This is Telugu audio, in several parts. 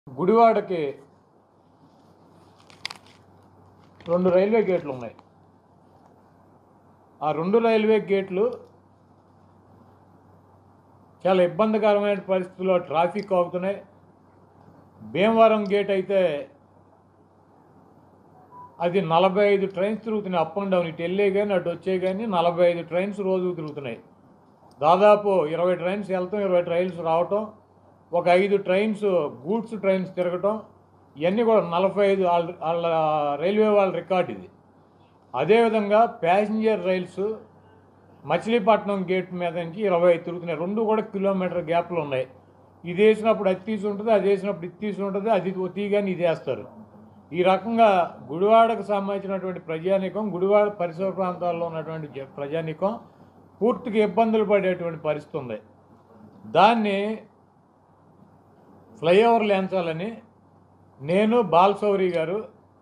గుడివాడకి రెండు రైల్వే గేట్లు ఉన్నాయి ఆ రెండు రైల్వే గేట్లు చాలా ఇబ్బందికరమైన పరిస్థితుల్లో ట్రాఫిక్ అవుతున్నాయి భీమవరం గేట్ అయితే అది నలభై ఐదు ట్రైన్స్ తిరుగుతున్నాయి అప్ అండ్ డౌన్ ఇటు వెళ్ళే కానీ అటు వచ్చే కానీ నలభై ఐదు ట్రైన్స్ రోజు తిరుగుతున్నాయి దాదాపు ఇరవై ట్రైన్స్ వెళ్తాం ఇరవై ట్రైన్స్ రావటం ఒక ఐదు ట్రైన్స్ గూడ్స్ ట్రైన్స్ తిరగటం ఇవన్నీ కూడా నలభై ఐదు వాళ్ళ వాళ్ళ రైల్వే వాళ్ళ రికార్డ్ ఇది అదేవిధంగా ప్యాసింజర్ రైల్స్ మచిలీపట్నం గేట్ మీద నుంచి ఇరవై ఐదు తిరుగుతున్నాయి రెండు కూడా కిలోమీటర్ గ్యాప్లు ఉన్నాయి ఇది వేసినప్పుడు అది తీసి ఉంటుంది అది వేసినప్పుడు ఇది తీసి ఉంటుంది అది తీగాని ఇది వేస్తారు ఈ రకంగా గుడివాడకు సంబంధించినటువంటి ప్రజానీకం గుడివాడ పరిసర ప్రాంతాల్లో ఉన్నటువంటి జ- ప్రజానీకం పూర్తిగా ఇబ్బందులు పడేటువంటి పరిస్థితి ఉంది దాన్ని ఫ్లైఓవర్లు ఎంచాలని నేను బాలసౌరి గారు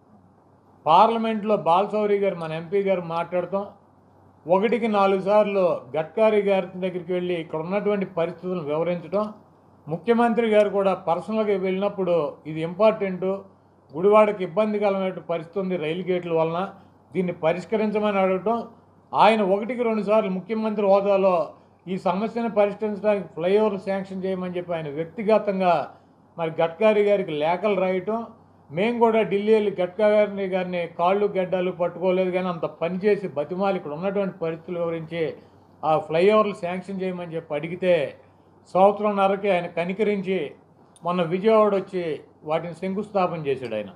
పార్లమెంట్లో బాలసౌరి గారు మన ఎంపీ గారు మాట్లాడతాం ఒకటికి నాలుగు సార్లు గడ్కారీ గారి దగ్గరికి వెళ్ళి ఇక్కడ ఉన్నటువంటి పరిస్థితులను వివరించడం ముఖ్యమంత్రి గారు కూడా పర్సనల్గా వెళ్ళినప్పుడు ఇది ఇంపార్టెంట్ గుడివాడకి ఇబ్బందికరమైన పరిస్థితి ఉంది రైలు గేట్ల వలన దీన్ని పరిష్కరించమని అడగటం ఆయన ఒకటికి రెండు సార్లు ముఖ్యమంత్రి హోదాలో ఈ సమస్యను పరిష్కరించడానికి ఫ్లైఓవర్లు శాంక్షన్ చేయమని చెప్పి ఆయన వ్యక్తిగతంగా మరి గడ్కారీ గారికి లేఖలు రాయటం మేము కూడా ఢిల్లీ వెళ్ళి గడ్కారీ గారిని కాళ్ళు గడ్డలు పట్టుకోలేదు కానీ అంత పనిచేసి బతిమాలి ఇక్కడ ఉన్నటువంటి పరిస్థితుల గురించి ఆ ఫ్లైఓవర్లు శాంక్షన్ చేయమని చెప్పి అడిగితే సంవత్సరంన్నరకి ఆయన కనికరించి మొన్న విజయవాడ వచ్చి వాటిని శంకుస్థాపన చేశాడు ఆయన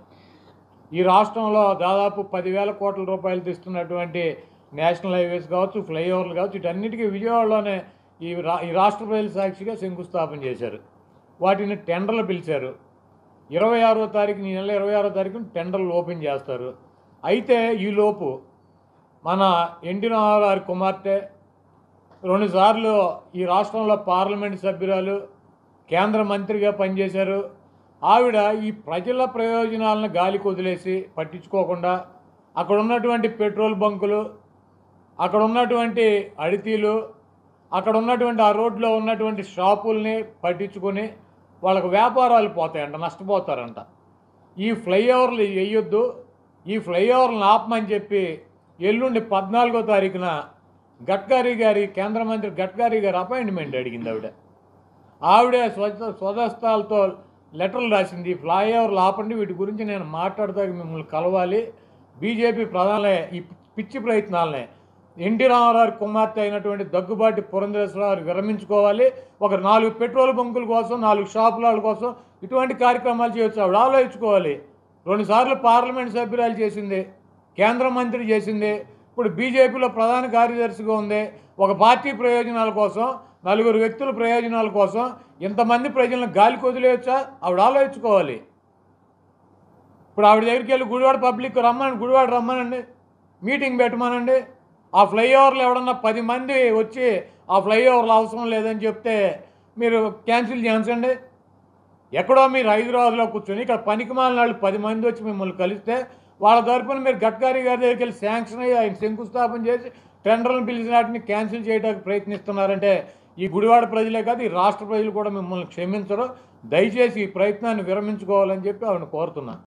ఈ రాష్ట్రంలో దాదాపు పదివేల కోట్ల రూపాయలు తెస్తున్నటువంటి నేషనల్ హైవేస్ కావచ్చు ఫ్లైఓవర్లు కావచ్చు వీటన్నిటికీ విజయవాడలోనే ఈ రా ఈ రాష్ట్ర ప్రజల సాక్షిగా శంకుస్థాపన చేశారు వాటిని టెండర్లు పిలిచారు ఇరవై ఆరో తారీఖు ఈ నెల ఇరవై ఆరో తారీఖున టెండర్లు ఓపెన్ చేస్తారు అయితే ఈలోపు మన ఎన్టీ రామారావు కుమార్తె రెండుసార్లు ఈ రాష్ట్రంలో పార్లమెంట్ సభ్యురాలు కేంద్ర మంత్రిగా పనిచేశారు ఆవిడ ఈ ప్రజల ప్రయోజనాలను గాలికి వదిలేసి పట్టించుకోకుండా అక్కడ ఉన్నటువంటి పెట్రోల్ బంకులు అక్కడ ఉన్నటువంటి అడితీలు అక్కడ ఉన్నటువంటి ఆ రోడ్లో ఉన్నటువంటి షాపుల్ని పట్టించుకొని వాళ్ళకు వ్యాపారాలు పోతాయంట నష్టపోతారంట ఈ ఫ్లైఓవర్లు వేయొద్దు ఈ ఫ్లైఓవర్లను ఆపమని చెప్పి ఎల్లుండి పద్నాలుగో తారీఖున గడ్కరీ గారి కేంద్ర మంత్రి గడ్కరీ గారి అపాయింట్మెంట్ అడిగింది ఆవిడ ఆవిడ స్వచ్ఛ స్వదస్తాలతో లెటర్లు రాసింది ఈ ఫ్లైఓవర్లు ఆపండి వీటి గురించి నేను మాట్లాడతా మిమ్మల్ని కలవాలి బీజేపీ ప్రధాన ఈ పిచ్చి ప్రయత్నాలనే ఎన్టీ రామారావు కుమార్తె అయినటువంటి దగ్గుబాటి పురంధరేశ్వరరావు విరమించుకోవాలి ఒక నాలుగు పెట్రోల్ బంకుల కోసం నాలుగు షాపుల కోసం ఇటువంటి కార్యక్రమాలు చేయొచ్చు ఆవిడ ఆలోచించుకోవాలి రెండుసార్లు పార్లమెంట్ సభ్యురాలు చేసింది కేంద్ర మంత్రి చేసింది ఇప్పుడు బీజేపీలో ప్రధాన కార్యదర్శిగా ఉంది ఒక పార్టీ ప్రయోజనాల కోసం నలుగురు వ్యక్తుల ప్రయోజనాల కోసం ఇంతమంది ప్రజలను గాలికి వదిలేయచ్చా ఆవిడ ఆలోచించుకోవాలి ఇప్పుడు ఆవిడ దగ్గరికి వెళ్ళి గుడివాడ పబ్లిక్ రమ్మనండి గుడివాడ రమ్మనండి మీటింగ్ పెట్టమనండి ఆ ఫ్లైఓవర్లు ఎవడన్నా పది మంది వచ్చి ఆ ఫ్లైఓవర్లు అవసరం లేదని చెప్తే మీరు క్యాన్సిల్ చేయించండి ఎక్కడో మీరు హైదరాబాద్లో కూర్చొని ఇక్కడ పనికిమాలిన వాళ్ళు పది మంది వచ్చి మిమ్మల్ని కలిస్తే వాళ్ళ తరపున మీరు గడ్కరీ గారి దగ్గరికి వెళ్ళి శాంక్షన్ అయ్యి ఆయన శంకుస్థాపన చేసి టెండర్లను పిలిచిన వాటిని క్యాన్సిల్ చేయడానికి ప్రయత్నిస్తున్నారంటే ఈ గుడివాడ ప్రజలే కాదు ఈ రాష్ట్ర ప్రజలు కూడా మిమ్మల్ని క్షమించరు దయచేసి ఈ ప్రయత్నాన్ని విరమించుకోవాలని చెప్పి ఆవిడ కోరుతున్నాను